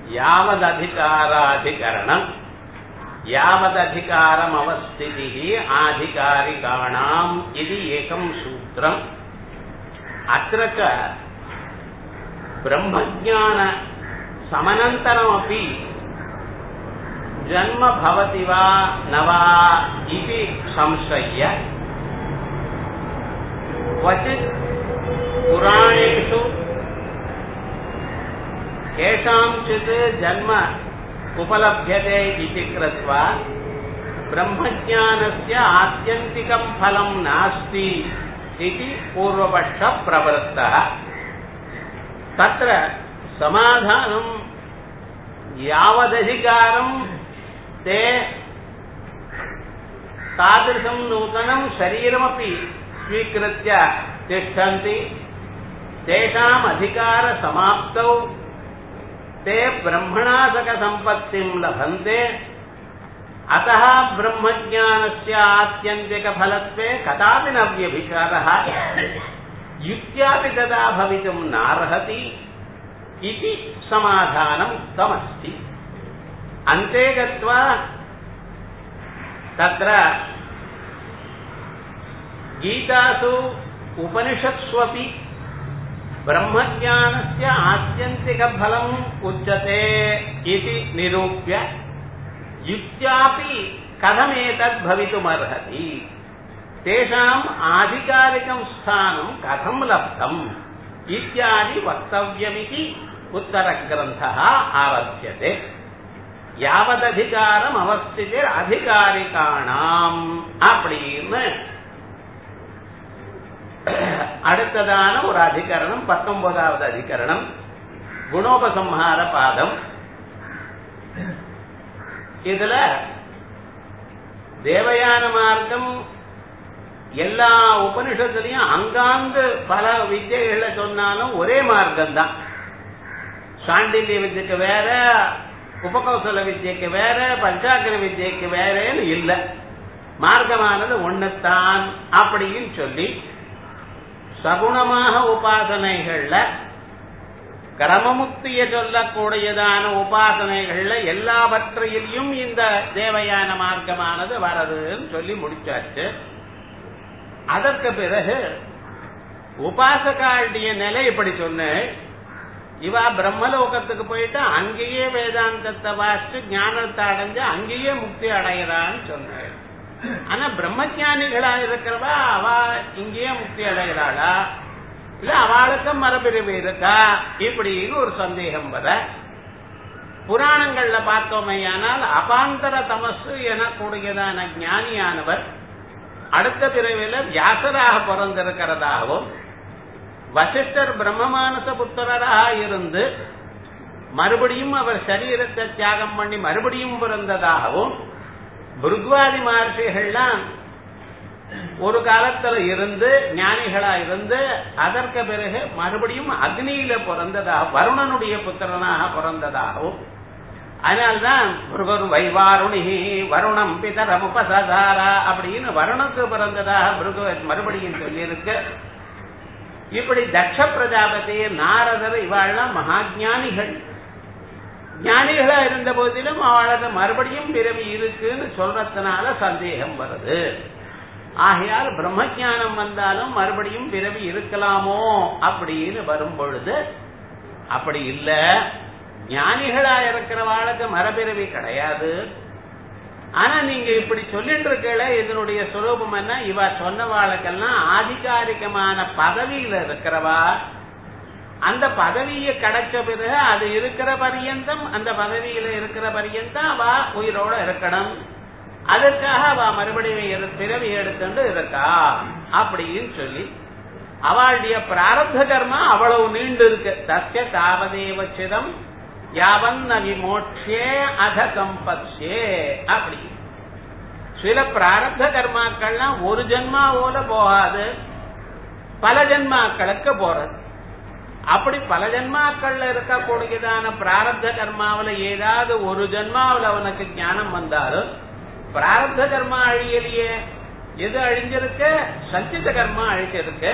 यावदधिकाराधिकरणम् यावदधिकारमवस्थितिः आधिकारिकाणाम् इति एकम् सूत्रम् अत्र च ब्रह्मज्ञानसमनन्तरमपि जन्म भवति वा न वा इति संशय्य क्वचित् पुराणेषु केषाञ्चित् जन्म उपलभ्यते इति कृत्वा ब्रह्मज्ञानस्य आत्यन्तिकं फलं नास्ति इति पूर्वपक्षप्रवृत्तः तत्र समाधानं यावदधिकारं ते तादृशं नूतनं शरीरमपि स्वीकृत्य तिष्ठन्ति तेषाम् अधिकारसमाप्तौ ते ब्रह्मणासकसम्पत्तिं लभन्ते अतः ब्रह्मज्ञानस्य आत्यन्तिकफलत्वे कदापि न व्यभिचारः युक्त्यापि तदा भवितुं नार्हति इति समाधानम् उक्तमस्ति अन्ते गत्वा तत्र गीतासु उपनिषत्स्वपि ब्रह्मज्ञानस्य आत्यन्तिकफलम् उच्यते इति निरूप्य युक्त्यापि कथमेतद् भवितुमर्हति तेषाम् आधिकारिकं स्थानं कथं लब्धम् इत्यादि वक्तव्यमिति उत्तरग्रन्थः आरभ्यते யாவததிகாரம் அவஸ்திதிர் அதிகாரிகாணாம் அப்படின்னு அடுத்ததான ஒரு அதிகரணம் பத்தொன்பதாவது அதிகரணம் குணோபசம்ஹார பாதம் இதுல தேவயான மார்க்கம் எல்லா உபனிஷத்துலயும் அங்காங்கு பல வித்தியைகளை சொன்னாலும் ஒரே மார்க்கம் தான் சாண்டில்ய வித்தியக்கு வேற உபகௌசல வித்தியக்கு வேற பஞ்சாக்கர வித்தியக்கு வேறேன்னு இல்லை மார்க்கமானது ஒண்ணுத்தான் அப்படின்னு சொல்லி சகுணமாக உபாசனைகள்ல கிரமமுக்திய சொல்லக்கூடியதான உபாசனைகள்ல எல்லாவற்றையிலும் இந்த தேவயான மார்க்கமானது வரதுன்னு சொல்லி முடிச்சாச்சு அதற்கு பிறகு உபாசகாளுடைய நிலை இப்படி சொன்னேன் இவா பிரம்மலோகத்துக்கு போயிட்டு அங்கேயே வேதாந்தத்தை வாசிச்சு ஞானத்தை அடைஞ்சு அங்கேயே முக்தி அடைகிறான்னு சொன்னேன் ஆனா பிரம்மஜானிகளா இருக்கிறவா அவ இங்கேயே முக்தி அடைகிறாளா இல்ல அவளுக்கும் மரபிரிவு இருக்கா இப்படின்னு ஒரு சந்தேகம் வர புராணங்கள்ல பார்த்தோமையானால் அபாந்தர தமசு எனக்கூடியதான ஞானியானவர் அடுத்த பிறவில வியாசராக பிறந்திருக்கிறதாகவும் வசிஷ்டர் பிரம்மமானச புத்திரராக இருந்து மறுபடியும் அவர் சரீரத்தை தியாகம் பண்ணி மறுபடியும் பிறந்ததாகவும் புருக்வாதி மகர்ஷிகள்லாம் ஒரு காலத்துல இருந்து ஞானிகளா இருந்து அதற்கு பிறகு மறுபடியும் அக்னியில பிறந்ததாக வருணனுடைய புத்திரனாக பிறந்ததாகவும் அதனால்தான் முருகர் வைவாருணி வருணம் பிதரம் உபசதாரா அப்படின்னு வருணக்கு பிறந்ததாக முருக மறுபடியும் சொல்லியிருக்கு இப்படி தக்ஷ பிரஜாபதி நாரதர் இவாள்லாம் மகாஜானிகள் ஞானிகளா இருந்த போதிலும் அவளது மறுபடியும் பிறவி இருக்குன்னு சொல்றதுனால சந்தேகம் வருது ஆகையால் பிரம்மஜானம் வந்தாலும் மறுபடியும் பிறவி இருக்கலாமோ அப்படின்னு வரும் பொழுது அப்படி இல்ல ஞானிகளா இருக்கிறவாளுக்கு மரபிறவி கிடையாது ஆனா நீங்க இப்படி சொல்லிட்டு இருக்கல இதனுடைய சுரூபம் என்ன இவ சொன்னவாளுக்கெல்லாம் ஆதிகாரிகமான பதவியில இருக்கிறவா அந்த பதவியை கிடைச்ச பிறகு அது இருக்கிற பரியந்தம் அந்த பதவியில இருக்கிற பரியந்தம் அவ உயிரோட இருக்கணும் அதற்காக அவ மறுபடியும் பிறவி எடுத்துட்டு இருக்கா அப்படின்னு சொல்லி அவளுடைய பிராரப்த கர்மா அவ்வளவு நீண்டு இருக்கு தஸ்ய தாவதேவச்சிதம் யாவன் விமோட்சே அத சம்பத்யே அப்படி சில பிராரப்த கர்மாக்கள்லாம் ஒரு ஜென்மாவோல போகாது பல ஜென்மாக்களுக்கு போறது அப்படி பல ஜென்மாக்கள்ல இருக்கக்கூடியதான பிராரப்த கர்மாவில ஏதாவது ஒரு ஜென்மாவில அவனுக்கு ஞானம் வந்தாலும் பிராரப்த கர்மா அழியலையே எது அழிஞ்சிருக்கு சஞ்சித கர்மா அழிஞ்சிருக்கு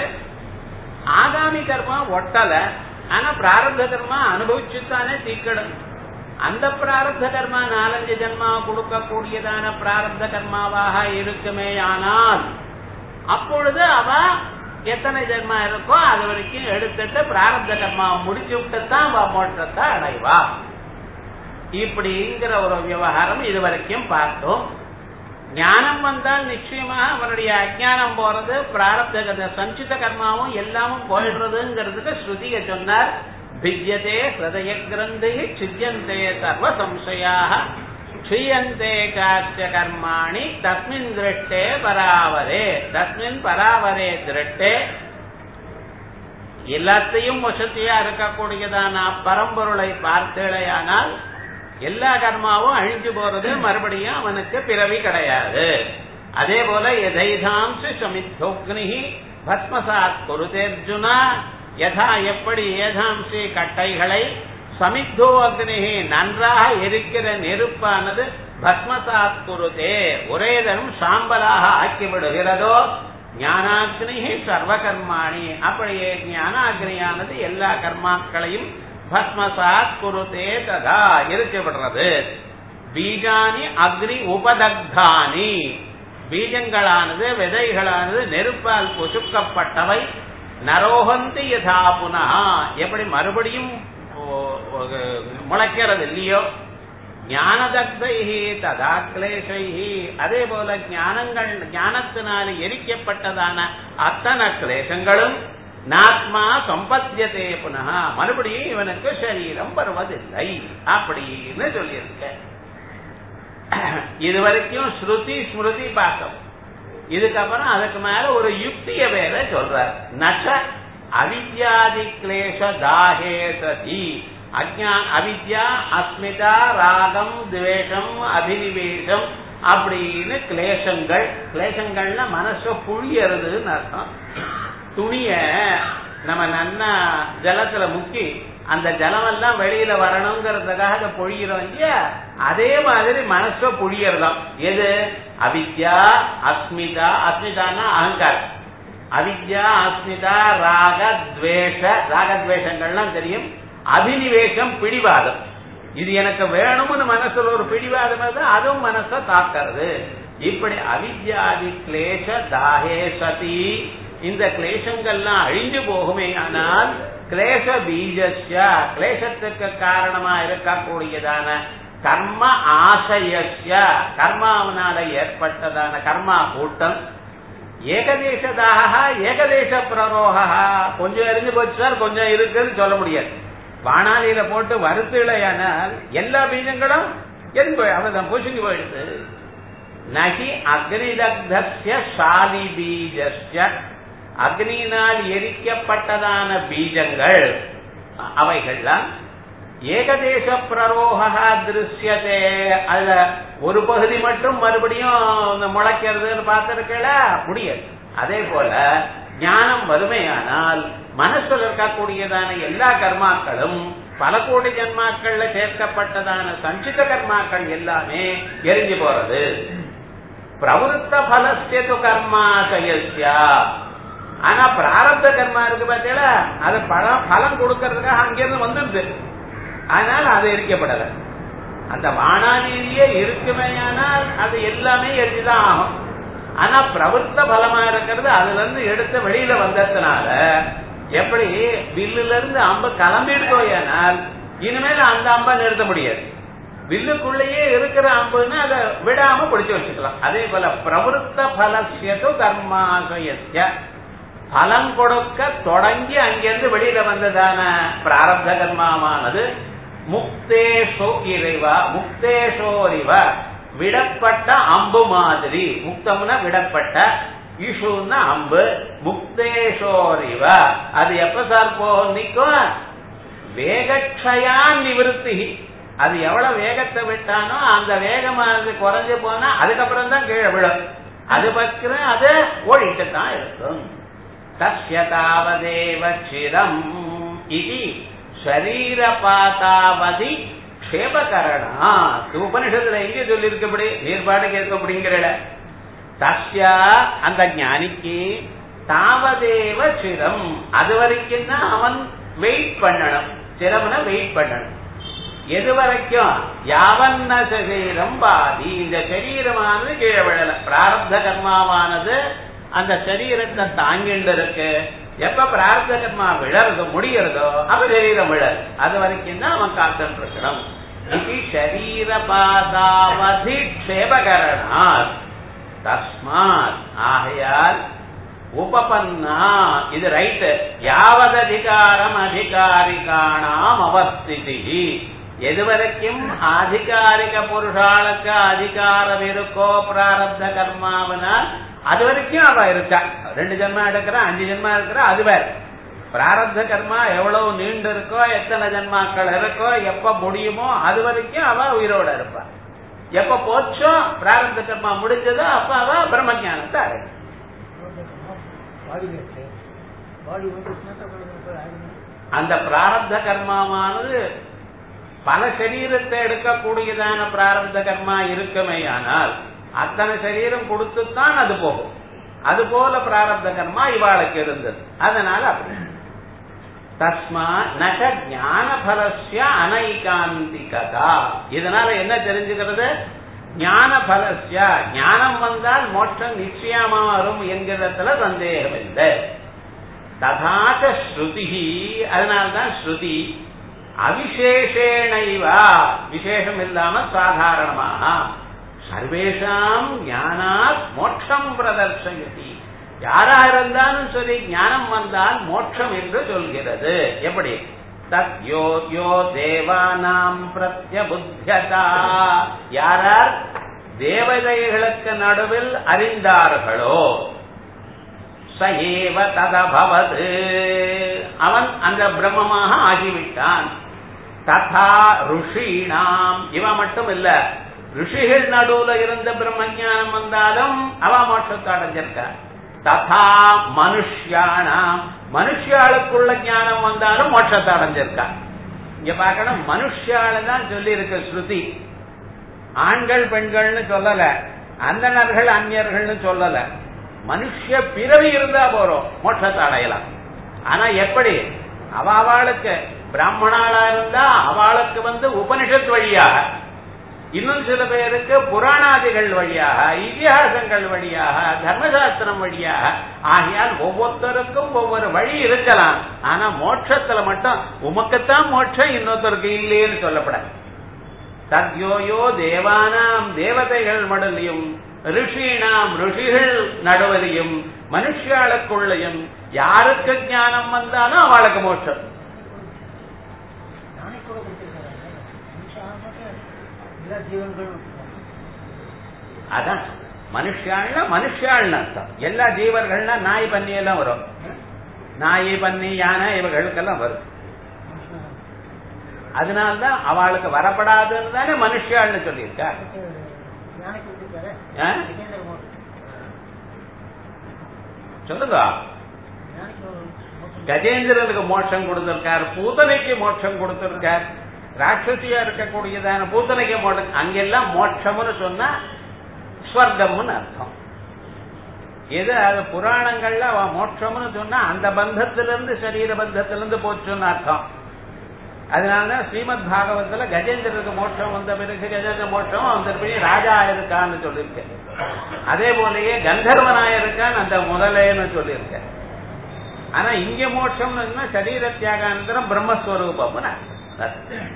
ஆகாமி கர்மா ஒட்டல ஆனா பிராரப்த கர்மா அனுபவிச்சுத்தானே தீக்கணும் அந்த பிராரப்த கர்மா நாலஞ்சு ஜென்மா கொடுக்கக்கூடியதான பிராரப்த கர்மாவாக இருக்குமே ஆனால் அப்பொழுது அவ எத்தனை ஜென்மா இருக்கோ அது வரைக்கும் எடுத்துட்டு பிராரப்த கர்மா முடிச்சு விட்டு தான் அவ மோட்சத்தை அடைவா இப்படிங்கிற ஒரு விவகாரம் இது வரைக்கும் பார்த்தோம் ஞானம் வந்தால் நிச்சயமா அவனுடைய அஜானம் போறது பிராரப்த சஞ்சித கர்மாவும் எல்லாமும் போயிடுறதுங்கிறதுக்கு ஸ்ருதிய சொன்னார் भिद्यते हृदयग्रन्थिः छिद्यन्ते सर्वसंशयाः क्षीयन्ते चास्य कर्माणि तस्मिन् दृष्टे परावरे तस्मिन् பராவரே திருஷ்டே எல்லாத்தையும் வசதியா இருக்கக்கூடியதான பரம்பொருளை பார்த்தேளையானால் எல்லா கர்மாவும் அழிஞ்சு போறது மறுபடியும் அவனுக்கு பிறவி கிடையாது அதே போல எதைதாம்சு சமித்தோக்னி பத்மசாத் குருதேர்ஜுனா யதா எப்படி ஏதாம்சி கட்டைகளை சமித்தோ அக்னிகி நன்றாக எரிக்கிற நெருப்பானது பஸ்மசாத் குருதே ஒரே தரம் சாம்பலாக ஆக்கி விடுகிறதோ ஞானாக்னி சர்வகர்மாணி அப்படியே ஞானாக்னியானது எல்லா கர்மாக்களையும் பஸ்மசாத் குருதே ததா எரிச்சு விடுறது பீஜானி அக்னி உபதக்தானி பீஜங்களானது விதைகளானது நெருப்பால் பொசுக்கப்பட்டவை நரோகந்தி யதா புனா எப்படி மறுபடியும் முளைக்கிறது இல்லையோ ஞானதக்தைஹி ததா கிளேஷைஹி அதே போல ஞானங்கள் ஞானத்தினால் எரிக்கப்பட்டதான அத்தனை கிளேசங்களும் நாத்மா சம்பத்தியதே புனः மறுபடியும் இவனுக்கு சரீரம் வருவதில்லை அப்படின்னு சொல்லியிருக்க இது வரைக்கும் ஸ்ருதி ஸ்மிருதி பார்த்தோம் இதுக்கப்புறம் அதுக்கு மேல ஒரு யுக்திய வேற சொல்றார் நச்ச அவித்யாதி கிளேஷ தாகே சதி அஜான் அவித்யா அஸ்மிதா ராகம் துவேஷம் அபினிவேஷம் அப்படின்னு கிளேசங்கள் கிளேசங்கள்னா மனச புழியறதுன்னு அர்த்தம் துணிய நம்ம நன்னா ஜலத்துல முக்கி அந்த ஜலம் எல்லாம் வெளியில வரணுங்கிறதுக்காக பொழிகிறோம் இல்லையா அதே மாதிரி மனச பொழியறதாம் எது அவித்யா அஸ்மிதா அஸ்மிதானா அகங்காரம் அவித்யா அஸ்மிதா ராக துவேஷ ராகத்வேஷங்கள்லாம் தெரியும் அபினிவேஷம் பிடிவாதம் இது எனக்கு வேணும்னு மனசுல ஒரு பிடிவாதம் இருந்தா அதுவும் மனச தாக்கிறது இப்படி அவித்யாதி கிளேஷ தாகே சதி இந்த கிளேசங்கள்லாம் அழிஞ்சு போகுமே ஆனால் கிளேச பீஜஸ்ய கிளேசத்துக்கு காரணமா இருக்கக்கூடியதான கர்ம ஆசயஸ்ய கர்மாவனால ஏற்பட்டதான கர்மா கூட்டம் ஏகதேசதாக ஏகதேச பிரரோகா கொஞ்சம் எரிஞ்சு போச்சு சார் கொஞ்சம் இருக்குன்னு சொல்ல முடியாது வானாலியில போட்டு வறுத்துலையானால் எல்லா பீஜங்களும் எரிஞ்சு போய் அவதான் பூசிஞ்சு போயிடுது நகி அக்னிதக்தஸ்ய சாலி பீஜஸ்ய அக்னியினால் எரிக்கப்பட்டதான பீஜங்கள் அவைகள்லாம் ஏகதேச பிரரோகா திருஷ்யதே அதுல ஒரு பகுதி மட்டும் மறுபடியும் முளைக்கிறதுன்னு பார்த்திருக்கல முடியாது அதே போல ஞானம் வறுமையானால் மனசுல இருக்கக்கூடியதான எல்லா கர்மாக்களும் பல கோடி ஜன்மாக்கள்ல சேர்க்கப்பட்டதான சஞ்சித கர்மாக்கள் எல்லாமே எரிஞ்சு போறது பிரவருத்த பலஸ்து கர்மாசயஸ்யா ஆனா பிராரப்த கர்மா இருக்கு பார்த்தீங்களா அது பலம் பலம் கொடுக்கறதுக்காக அங்கிருந்து வந்துருது ஆனால் அது எரிக்கப்படல அந்த வானாதிரியே இருக்குமேயானால் அது எல்லாமே எரிஞ்சுதான் ஆகும் ஆனா பிரவருத்த பலமா இருக்கிறது அதுல இருந்து எடுத்து வெளியில வந்ததுனால எப்படி வில்லுல இருந்து அம்பு கிளம்பிடுதோயானால் இனிமேல் அந்த அம்பை நிறுத்த முடியாது வில்லுக்குள்ளேயே இருக்கிற அம்புன்னு அதை விடாம பிடிச்சு வச்சுக்கலாம் அதே போல பிரவருத்த பலசியது கர்மாசயஸ்ய பலம் கொடுக்க தொடங்கி அங்கிருந்து வெளியில வந்ததான பிராரப்த கர்மாவானது முக்தேஷோ இறைவா முக்தேஷோரிவ விடப்பட்ட அம்பு மாதிரி முக்தம்னா விடப்பட்ட இஷுன்னா அம்பு முக்தேஷோரிவ அது எப்ப சார் போ நிக்கும் வேகக்ஷயா நிவிருத்தி அது எவ்வளவு வேகத்தை விட்டானோ அந்த வேகமானது குறைஞ்சு போனா அதுக்கப்புறம் தான் கீழே விழும் அது பக்கம் அது ஓடிட்டு தான் இருக்கும் தஸ்ய தாவதேவ சிரம் இது சரீரபாதாவதி க்ஷேபகரணா உபனிஷத்துல எங்க சொல்லி இருக்கப்படி நீர்பாடு கேட்கப்படுங்கிற தஸ்யா அந்த ஞானிக்கு தாவதேவ சிரம் அது வரைக்கும் தான் அவன் வெயிட் பண்ணணும் சிரம்னா வெயிட் பண்ணணும் எது வரைக்கும் யாவன்ன சரீரம் பாதி இந்த சரீரமானது கீழே விழல பிராரப்த கர்மாவானது அந்த சரீரத்தை தாங்கிண்டு இருக்கு எப்ப பிரார்த்த கர்மா விழறதோ முடியறதோ அப்ப சரீரம் விழல் அது வரைக்கும் தான் அவன் காத்துட்டு இருக்கணும் இது சரீர பாதாவதி க்ஷேபகரணாத் தஸ்மாத் ஆகையால் உபபன்னா இது ரைட் யாவது அதிகாரம் அதிகாரிகாணாம் அவஸ்திதி எதுவரைக்கும் ஆதிகாரிக புருஷாளுக்கு அதிகாரம் இருக்கோ பிராரப்த கர்மாவனால் அது வரைக்கும் அவ இருக்கா ரெண்டு ஜென்மா எடுக்கிறா அஞ்சு ஜென்மா இருக்கிறா அது வேற பிராரப்த கர்மா எவ்வளவு நீண்டு இருக்கோ எத்தனை ஜென்மாக்கள் இருக்கோ எப்ப முடியுமோ அது வரைக்கும் அவ உயிரோட இருப்பா எப்ப போச்சோ பிராரப்த கர்மா முடிஞ்சதோ அப்ப அவ பிரம்மஞானத்தை அடையும் பாடி இருக்கு பாடி வந்து ஸ்நாத்தப்படுறது அந்த பிராரப்த கர்மாவானது பல சரீரத்தை எடுக்கக்கூடியதான பிராரப்த கர்மா இருக்குமேயானால் அத்தனை சரீரம் கொடுத்துத்தான் அது போகும் அது போல பிராரப்த கர்மா இவாளுக்கு இருந்தது அதனால அப்படி தஸ்மா நக ஞான பலஸ்ய அனைகாந்திகதா இதனால என்ன தெரிஞ்சுக்கிறது ஞான பலஸ்ய ஞானம் வந்தால் மோட்சம் நிச்சயமா வரும் என்கிறதுல சந்தேகம் இல்லை ததாச்ச ஸ்ருதி அதனால்தான் ஸ்ருதி அவிசேஷேணைவா விசேஷம் இல்லாம சாதாரணமாக சர்வேஷாம் ஞானாத் மோட்சம் பிரதர்சயதி யாரா இருந்தாலும் சரி ஞானம் வந்தால் மோட்சம் என்று சொல்கிறது எப்படி தத் யோ யோ தேவானாம் பிரத்யபுத்தியதா யாரார் தேவதைகளுக்கு நடுவில் அறிந்தார்களோ ச ஏவ ததபவது அவன் அந்த பிரம்மமாக ஆகிவிட்டான் ததா ருஷீணாம் இவ மட்டும் இல்ல ரிஷிகள் நடுவுல இருந்த பிரம்ம ஞானம் வந்தாலும் அவ மோட்சத்தை அடைஞ்சிருக்கான் ததா மனுஷியானாம் மனுஷியாளுக்குள்ள ஞானம் வந்தாலும் மோட்சத்தை அடைஞ்சிருக்கான் இங்க பார்க்கணும் மனுஷியாளு தான் சொல்லி இருக்கு ஸ்ருதி ஆண்கள் பெண்கள்னு சொல்லல அந்தணர்கள் அந்நியர்கள்னு சொல்லல மனுஷ பிறவி இருந்தா போறோம் மோட்சத்தை அடையலாம் ஆனா எப்படி அவ அவளுக்கு பிராமணாளா இருந்தா அவளுக்கு வந்து உபனிஷத் வழியாக இன்னும் சில பேருக்கு புராணாதிகள் வழியாக இதிகாசங்கள் வழியாக தர்மசாஸ்திரம் வழியாக ஆகையால் ஒவ்வொருத்தருக்கும் ஒவ்வொரு வழி இருக்கலாம் ஆனா மோட்சத்துல மட்டும் உமக்குத்தான் மோட்சம் இன்னொருத்தருக்கு இல்லைன்னு சொல்லப்படாது தத்யோயோ தேவானாம் தேவதைகள் மடலையும் ரிஷினாம் ரிஷிகள் நடுவலையும் மனுஷியாளுக்குள்ளையும் யாருக்கு ஞானம் வந்தாலும் அவளுக்கு மோட்சம் நானே கூட கொடுத்துருக்காங்க மனுஷாக எல்லா ஜீவன்களும் அதான் மனுஷாள்னா மனுஷாள்னு அர்த்தம் எல்லா ஜீவர்கள்னா நாய் பன்னி எல்லாம் வரும் நாய் பன்னி யானை இவர்களுக்கெல்லாம் வரும் அதனால்தான் அவளுக்கு வரப்படாதுன்னு தானே மனுஷாள்னு சொல்லியிருக்கா ஞானி கொடுத்துருக்காரு ஆ? விஜேந்திர மோட்சம் சொல்லுங்க ஞானிக்கு மோட்சம் கஜேந்திரனுக்கு மோட்சம் கொடுத்திருக்கார் பூதனைக்கு மோட்சம் கொடுத்திருக்கார் ராட்சசியா இருக்கக்கூடியதான பூதனைக்கு மோட்சம் அங்கெல்லாம் மோட்சம்னு சொன்னா ஸ்வர்க்கம்னு அர்த்தம் எது அது புராணங்கள்ல அவ மோட்சம்னு சொன்னா அந்த பந்தத்திலிருந்து சரீர பந்தத்திலிருந்து போச்சுன்னு அர்த்தம் அதனாலதான் ஸ்ரீமத் பாகவத்துல கஜேந்திரனுக்கு மோட்சம் வந்த பிறகு கஜேந்திர மோட்சம் அந்த பிறகு ராஜா இருக்கான்னு சொல்லியிருக்கேன் அதே போலயே கந்தர்வனா இருக்கான்னு அந்த முதலேன்னு சொல்லியிருக்கேன் ஆனா இங்க மோட்சம்னு சரீர தியாகானந்தரம் பிரம்மஸ்வரூபம்னு அர்த்தம்.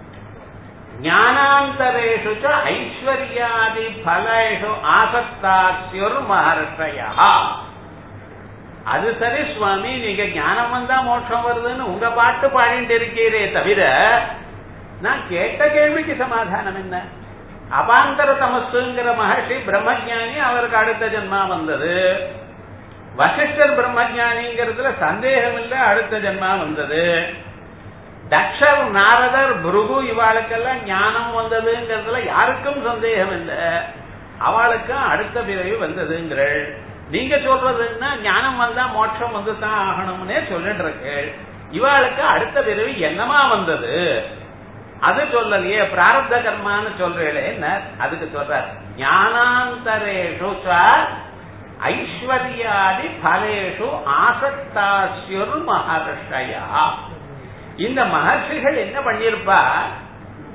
ஞானாந்தரேஷு ச ஐஸ்வர்யாதி பலேஷு ஆசக்தாஸ்யுர் மகர்ஷயா அது சரி சுவாமி நீங்க ஞானம் வந்தா மோட்சம் வருதுன்னு உங்க பாட்டு பாடிட்டு இருக்கீரே தவிர நான் கேட்ட கேள்விக்கு சமாதானம் என்ன அபாந்தர தமசுங்கிற மகர்ஷி பிரம்மஜானி அவருக்கு அடுத்த ஜென்மா வந்தது வசிஷ்டர் பிரம்மஜானிங்கிறதுல சந்தேகம் இல்ல அடுத்த ஜென்மா வந்தது தக்ஷர் நாரதர் புருகு இவாளுக்கெல்லாம் ஞானம் வந்ததுங்கிறதுல யாருக்கும் சந்தேகம் இல்லை அவளுக்கும் அடுத்த பிறவி வந்ததுங்கிறள் நீங்க சொல்றதுன்னா ஞானம் வந்தா மோட்சம் வந்து தான் ஆகணும்னே சொல்லிட்டு இருக்கு இவாளுக்கு அடுத்த பிறவி என்னமா வந்தது அது சொல்லலையே பிராரப்த கர்மான்னு சொல்றீங்களே என்ன அதுக்கு சொல்ற ஞானாந்தரேஷு ச ஐஸ்வர்யாதி பலேஷு ஆசக்தாஸ்யுர் மகர்ஷயா இந்த மகர்ஷிகள் என்ன பண்ணிருப்பா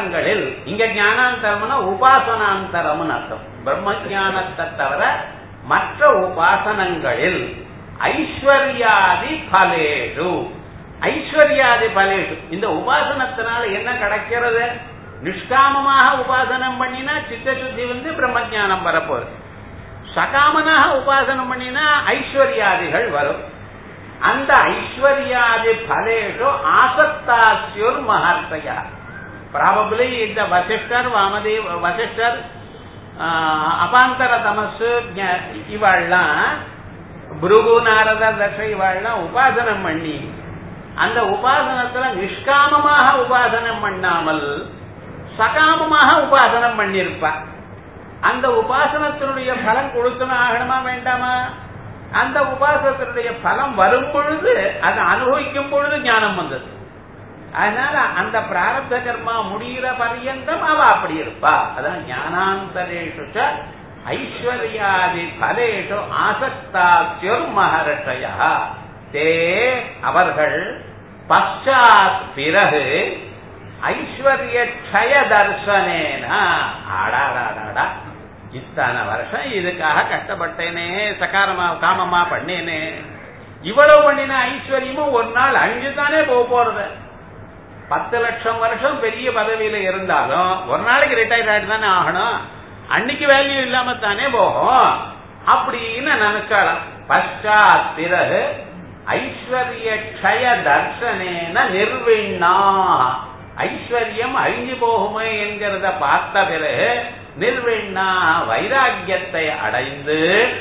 உபாசனங்களில் இங்க ஞானாந்தரம்னா உபாசனாந்தரம்னு அர்த்தம் பிரம்ம ஞானத்தை தவிர மற்ற உபாசனங்களில் ஐஸ்வர்யாதி பலேஷு ஐஸ்வர்யாதி பலேஷு இந்த உபாசனத்தினால என்ன கிடைக்கிறது நிஷ்காமமாக உபாசனம் பண்ணினா சித்தசுத்தி வந்து பிரம்ம ஞானம் வரப்போகுது சகாமனாக உபாசனம் பண்ணினா ஐஸ்வர்யாதிகள் வரும் அந்த ஐஸ்வர்யாதி பலேஷு ஆசக்தாசியோர் மகார்த்தையா ப்ராபபிளி இந்த வசிஷ்டர் வாமதேவ் வசிஷ்டர் ஆஹ், அபாந்தர தமசு ஞ- இவாள்லாம் புருகு நாரத தச இவாள்லாம் உபாசனம் பண்ணி அந்த உபாசனத்துல நிஷ்காமமாக உபாசனம் பண்ணாமல் சகாமமாக உபாசனம் பண்ணியிருப்பா அந்த உபாசனத்தினுடைய பலம் கொடுக்கணும் ஆகணுமா வேண்டாமா அந்த உபாசனத்தினுடைய பலம் வரும் பொழுது அதை அனுபவிக்கும் பொழுது ஞானம் வந்தது அதனால அந்த பிராரப்த கர்மா முடிகிற பரியந்தம் அவ அப்படி இருப்பா அதான் ஞானாந்தரேஷு ச ஐஸ்வர்யாதி பலேஷு ஆசக்தாசியோர் மகர்ஷயா தே அவர்கள் பశ్చాத் பிறகு ஐஸ்வர்ய க்ஷய தர்சனேனா ஆடாடாடாடா இத்தனை வருஷம் இதுக்காக கஷ்டப்பட்டேனே சகாரமா காமமா பண்ணேனே இவ்வளவு பண்ணின ஐஸ்வர்யமும் ஒரு நாள் அழிஞ்சு தானே போக போறது பத்து லட்சம் வருஷம் பெரிய பதவியில இருந்தாலும் ஒரு நாளைக்கு ரிட்டையர் ஆயிட்டு தானே ஆகணும் அன்னைக்கு வேல்யூ இல்லாம தானே போகும் அப்படின்னு நினைச்சாலாம் பశ్చాத் பிறகு ஐஸ்வர்ய க்ஷய தர்சனேன நிர்விண்ணா ஐஸ்வர்யம் அழிஞ்சு போகுமே என்கிறத பார்த்த பிறகு நிர்விண்ணா வைராக்கியத்தை அடைந்து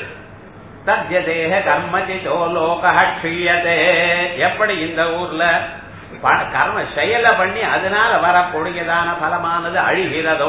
தத்யதேக கர்மஜிதோ லோக க்ஷீயதே எப்படி இந்த ஊர்ல ப- கர்ம செயலை பண்ணி அதனால வரக்கூடியதான பலமானது அழிகிறதோ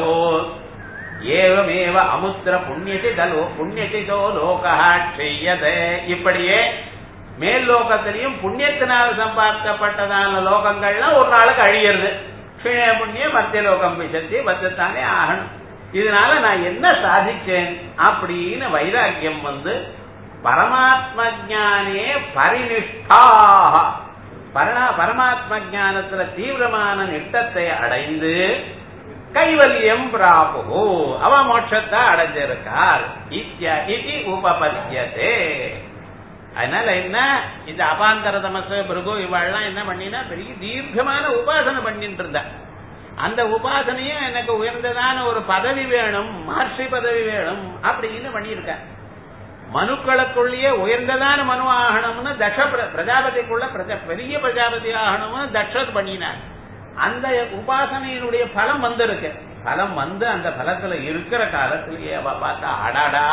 ஏவமேவ அமுத்திர புண்ணியதி தலோ புண்ணியதிதோ லோகா க்ஷீயதே இப்படியே மேல் லோகத்திலையும் புண்ணியத்தினால் சம்பாதிக்கப்பட்டதான லோகங்கள்லாம் ஒரு நாளுக்கு அழியிறது கீழே புண்ணியம் மத்திய லோகம் விசத்தி வச்சுத்தானே ஆகணும் இதனால நான் என்ன சாதிச்சேன் அப்படின்னு வைராக்கியம் வந்து பரமாத்ம ஞானே பரினிஷ்டாக பரணா பரமாத்ம ஞானத்துல தீவிரமான நிட்டத்தை அடைந்து கைவல்யம் பிராபு அவ மோட்சத்தை அடைஞ்சிருக்கார் இத்யா இதி உபபத்தியதே அதனால என்ன இந்த அபாந்தர தமசு பிருகு இவாள்லாம் என்ன பண்ணினா பெரிய தீர்க்கமான உபாசனை பண்ணிட்டு இருந்தா அந்த உபாசனையும் எனக்கு உயர்ந்ததான ஒரு பதவி வேணும் மகர்ஷி பதவி வேணும் அப்படின்னு பண்ணியிருக்க மனுக்களுக்குள்ளேயே உயர்ந்ததான மனு ஆகணும்னு தக்ஷ பிர- பிரஜாபதிக்குள்ள பிரஜா பெரிய பிரஜாபதி ஆகணும்னு தக்ஷர் பண்ணினார் அந்த உபாசனையினுடைய பலம் வந்திருக்கு பலம் வந்து அந்த பலத்துல இருக்கிற காலத்திலேயே அவ பார்த்தா அடாடா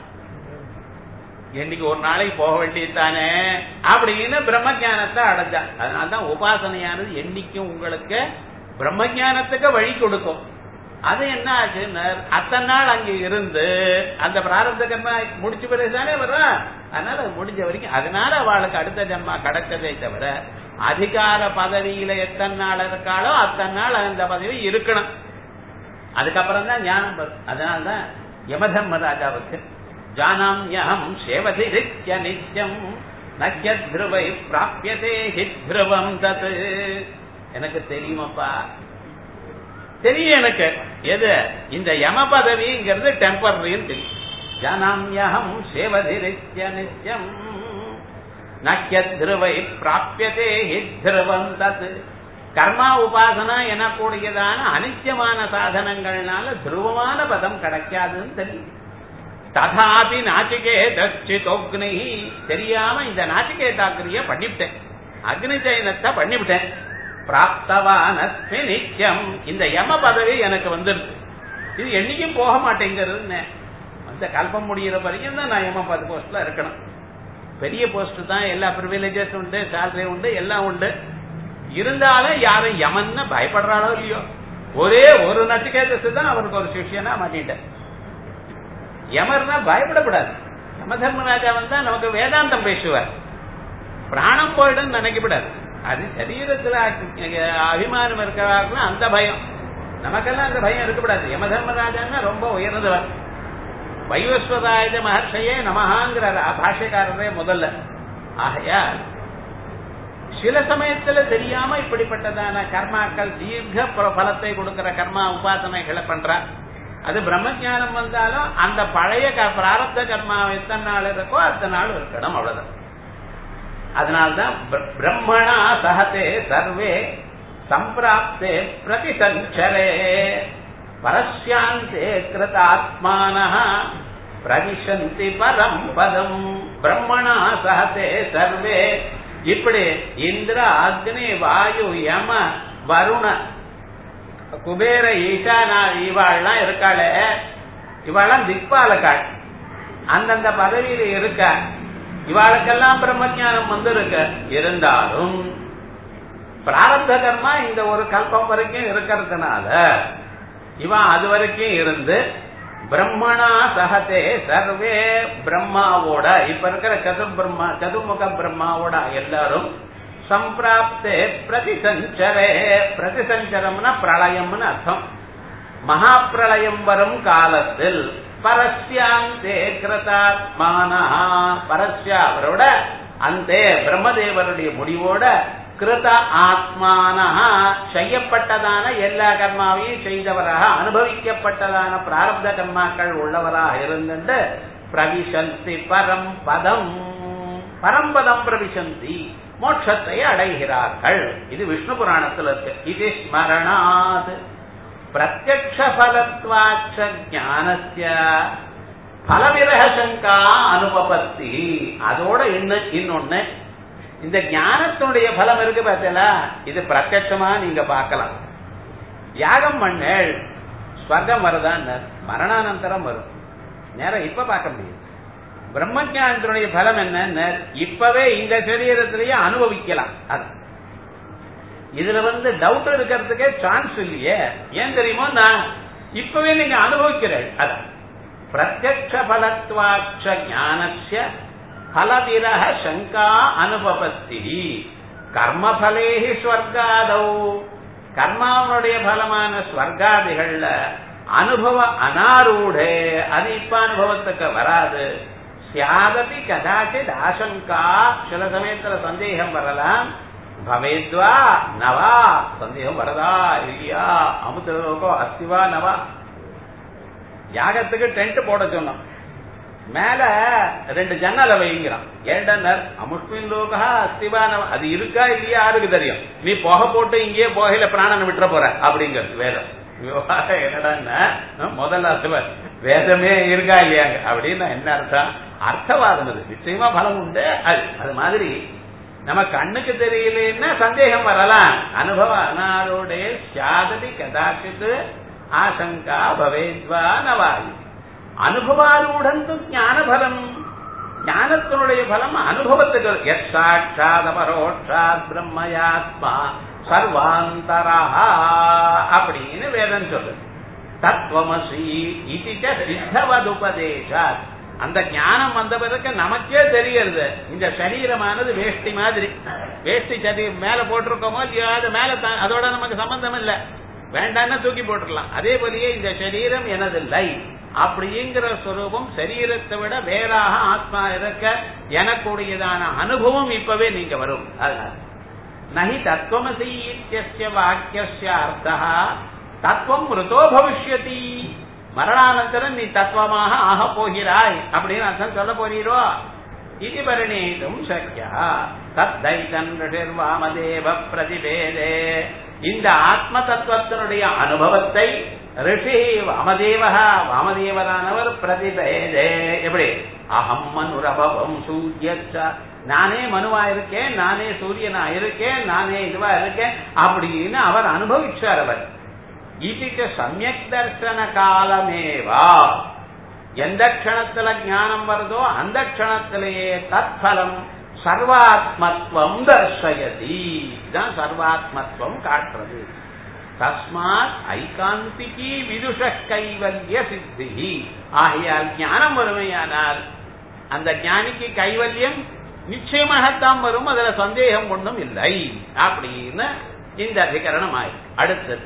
என்னைக்கு ஒரு நாளைக்கு போக வேண்டியதுதானே அப்படின்னு பிரம்ம ஞானத்தை அடைஞ்சா அதனால்தான் உபாசனையானது என்னைக்கும் உங்களுக்கு பிரம்ம ஞானத்துக்கு வழி கொடுக்கும் அது என்ன ஆச்சுன்னா அத்தனை நாள் அங்க இருந்து அந்த பிராரப்த கர்மா முடிச்ச பிறகு தானே வர்றா அதனால அது முடிஞ்ச வரைக்கும் அதனால அவளுக்கு அடுத்த ஜன்மா கிடைச்சதே தவிர அதிகார பதவியில எத்தனை நாள் இருக்காளோ அத்தனை நாள் அந்த பதவி இருக்கணும் அதுக்கப்புறம் தான் ஞானம் வரும் அதனால்தான் யமதர்மராஜாவுக்கு ஜானாம்யம் சேவதிரித்ய நித்யம் நக்கியத் திருவை பிராபியதே ஹித் திருவம் தத் எனக்கு தெரியுமப்பா தெரியும் எனக்கு எது இந்த யம பதவிங்கிறது டெம்பரரின்னு தெரியும் ஜானாம்யம் சேவதிரித்ய நித்யம் நக்கியத் திருவை பிராபியதே ஹித் திருவம் தத் கர்மா உபாசனா எனக்கூடியதான அனித்தியமான சாதனங்கள்னால துருவமான பதம் கிடைக்காதுன்னு தெரியும் ததாபி நாச்சிகேத சிதோக்னி தெரியாம இந்த நாச்சிகேதாக்கிரிய பண்ணிவிட்டேன் அக்னி ஜெயனத்தை பண்ணிவிட்டேன் பிராப்தவான் அஸ்மி நித்தியம் இந்த யம பதவி எனக்கு வந்துருது இது என்னைக்கும் போக மாட்டேங்கிறது அந்த கல்பம் முடிகிற வரைக்கும் தான் நான் யம பது போஸ்ட்ல இருக்கணும் பெரிய போஸ்ட் தான் எல்லா ப்ரிவிலேஜஸ் உண்டு சேலரி உண்டு எல்லாம் உண்டு இருந்தாலும் யாரும் யமன்னு பயப்படுறாளோ இல்லையோ ஒரே ஒரு நச்சிகேதத்து தான் அவருக்கு ஒரு சிஷியனா மாட்டிட்டேன் யமர்னா பயப்படக்கூடாது யம தர்மராஜா வந்தா நமக்கு வேதாந்தம் பேசுவார் பிராணம் போயிடும் நினைக்கப்படாது அது சரீரத்துல அஹ், அபிமானம் இருக்கிறாருன்னா அந்த பயம் நமக்கெல்லாம் அந்த பயம் இருக்கக்கூடாது யம தர்மராஜான்னா ரொம்ப உயர்ந்தவர் வைவஸ்வதாய மகர்ஷையே நமஹாங்கிறார் பாஷ்யக்காரரே முதல்ல ஆகையா சில சமயத்துல தெரியாம இப்படிப்பட்டதான கர்மாக்கள் தீர்க்க ப- பலத்தை கொடுக்கிற கர்மா உபாசனைகளை பண்றா அது பிரம்மஞானம் வந்தாலும் அந்த பழைய க- பிராரப்த கர்மா எத்தனை நாள் இருக்கோ அத்தனை நாள் இருக்கணும் அவ்வளவுதான் அதனால்தான் பிர- பிரம்மணா சகதே சர்வே சம்பிராப்தே பிரதிசஞ்சரே பரஸ்யாந்தே கிருதாத்மான பிரவிசந்தி பரம் பதம் பிரம்மணா சகதே சர்வே இப்படி இந்திர அக்னி வாயு யம வருண குபேர ஈசானா இவாள்லாம் இருக்காளே இவாள்லாம் திக்பாலக்காள் அந்தந்த பதவியில இருக்க இவாளுக்கெல்லாம் பிரம்மஞானம் வந்திருக்கு இருந்தாலும் பிராரப்த கர்மா இந்த ஒரு கல்பம் வரைக்கும் இருக்கிறதுனால இவன் அது வரைக்கும் இருந்து பிரம்மணா சகதே சர்வே பிரம்மாவோட இப்ப இருக்கிற சதுர் பிரம்மா சதுர்முக பிரம்மாவோட எல்லாரும் சம்பிராப்தே பிரதிசஞ்சரே பிரதிசஞ்சரம்னா பிரளயம்னு அர்த்தம் மகா பிரளயம் வரும் காலத்தில் பரஸ்யாந்தே கிருதாத்மானா பரஸ்யா அவரோட அந்தே பிரம்மதேவருடைய முடிவோட கிருத ஆத்மானா செய்யப்பட்டதான எல்லா கர்மாவையும் செய்தவராக அனுபவிக்கப்பட்டதான பிராரப்த கர்மாக்கள் உள்ளவராக இருந்துட்டு பிரவிசந்தி பரம் பதம் பரம்பதம் பிரவிசந்தி மோட்சத்தை அடைகிறார்கள் இது விஷ்ணு புராணத்தில் இருக்கு இது ஸ்மரணாத் பிரத்யக்ஷ பலத்வாச்ச ஞானஸ்ய பலவிரக சங்கா அனுபபத்தி அதோட இன்னும் இன்னொன்னு இந்த ஞானத்தினுடைய பலம் இருக்கு பார்த்தீங்களா இது பிரத்யட்சமா நீங்க பார்க்கலாம் யாகம் பண்ணேள் ஸ்வர்க்கம் வருதான் மரணானந்தரம் வரும் நேரம் இப்ப பார்க்க முடியும் பிரம்மஞானத்தினுடைய பலம் என்ன இப்பவே இந்த சரீரத்திலேயே அனுபவிக்கலாம் அது இதுல வந்து டவுட் இருக்கிறதுக்கே சான்ஸ் இல்லையே ஏன் தெரியுமோ நான் இப்பவே நீங்க அனுபவிக்கிறேன் அதான் பிரத்யக்ஷ பலத்வாட்ச ஞானஸ்ய பலவிரக சங்கா அனுபவத்தி கர்மபலேஹி ஸ்வர்காதௌ கர்மாவனுடைய பலமான ஸ்வர்காதிகள்ல அனுபவ அனாரூடே அது இப்ப அனுபவத்துக்கு வராது சியாதபி கதாச்சித் ஆசங்கா சில சமயத்துல சந்தேகம் வரலாம் பவேத்வா நவா சந்தேகம் வரதா இல்லையா அமுதலோகோ அஸ்திவா நவா யாகத்துக்கு டென்ட் போட சொன்னோம் மேல ரெண்டு ஜன்னலை வைங்கிறான் ஏண்டனர் அமுஷ்மின் லோகா அஸ்திவா நவா அது இருக்கா இல்லையா யாருக்கு தெரியும் நீ புகை போட்டு இங்கேயே புகையில பிராணனை விட்டுற போற அப்படிங்கிறது வேதம் விவகாரம் என்னடான்னா முதல்ல அர்த்தம் வேதமே இருக்கா இல்லையாங்க அப்படின்னு என்ன அர்த்தம் அர்த்தவாதம் அது நிச்சயமா பலம் உண்டு அது அது மாதிரி நம்ம கண்ணுக்கு தெரியலன்னா சந்தேகம் வரலாம் அனுபவ அனாரோடைய சாததி கதாச்சித் ஆசங்கா பவேத்வா நவாயு அனுபவாரூடந்து ஞானபலம் ஞானத்தினுடைய பலம் அனுபவத்துக்கு எத் சாட்சாத் அபரோட்சாத் பிரம்மயாத்மா சர்வாந்தரா அப்படின்னு வேதம் சொல்லுது தத்துவமசி இது சித்தவதுபதேசாத் அந்த ஞானம் வந்த பிறகு நமக்கே தெரியறது இந்த சரீரமானது வேஷ்டி மாதிரி வேஷ்டி சரி மேல போட்டிருக்கோமோ இல்லையோ அது மேல தா- அதோட நமக்கு சம்பந்தம் இல்ல வேண்டாம்னா தூக்கி போட்டுடலாம் அதே போலயே இந்த சரீரம் எனதில்லை அப்படிங்கிற சுரூபம் சரீரத்தை விட வேறாக ஆத்மா இருக்க எனக்குடையதான அனுபவம் இப்பவே நீங்க வரும் அதனால நகி தத்துவமசி இத்தியஸ்ய வாக்கியஸ்ய அர்த்தா தத்துவம் மிருதோ பவிஷ்யதி மரணானந்தரம் நீ தத்துவமாக ஆக போகிறாய் அப்படின்னு அர்த்தம் சொல்ல போறீரோ இது பரிணீதும் சக்கியா தத்தைதன் ரிஷிர்வாமதேவ பிரதிபேதே இந்த ஆத்ம தத்துவத்தினுடைய அனுபவத்தை ரிஷி வாமதேவா வாமதேவரானவர் பிரதிபேதே எப்படி அகம் மனுரபவம் சூரியச்ச நானே மனுவா இருக்கேன் நானே சூரியனா இருக்கேன் நானே இதுவா இருக்கேன் அப்படின்னு அவர் அனுபவிச்சார் அவர் இது சமயக் தர்சன காலமேவா எந்த க்ஷணத்துல ஞானம் வருதோ அந்த க்ஷணத்திலேயே தத்பலம் சர்வாத்மத்துவம் தர்சயதி இதுதான் சர்வாத்மத்துவம் காட்டுறது தஸ்மாத் ஐகாந்திகி விதுஷ கைவல்ய சித்தி ஆகையால் ஞானம் வறுமையானால் அந்த ஞானிக்கு கைவல்யம் நிச்சயமாகத்தான் வரும் அதுல சந்தேகம் ஒன்றும் இல்லை அப்படின்னு இந்த அதிகரணம் ஆயிருக்கு அடுத்தது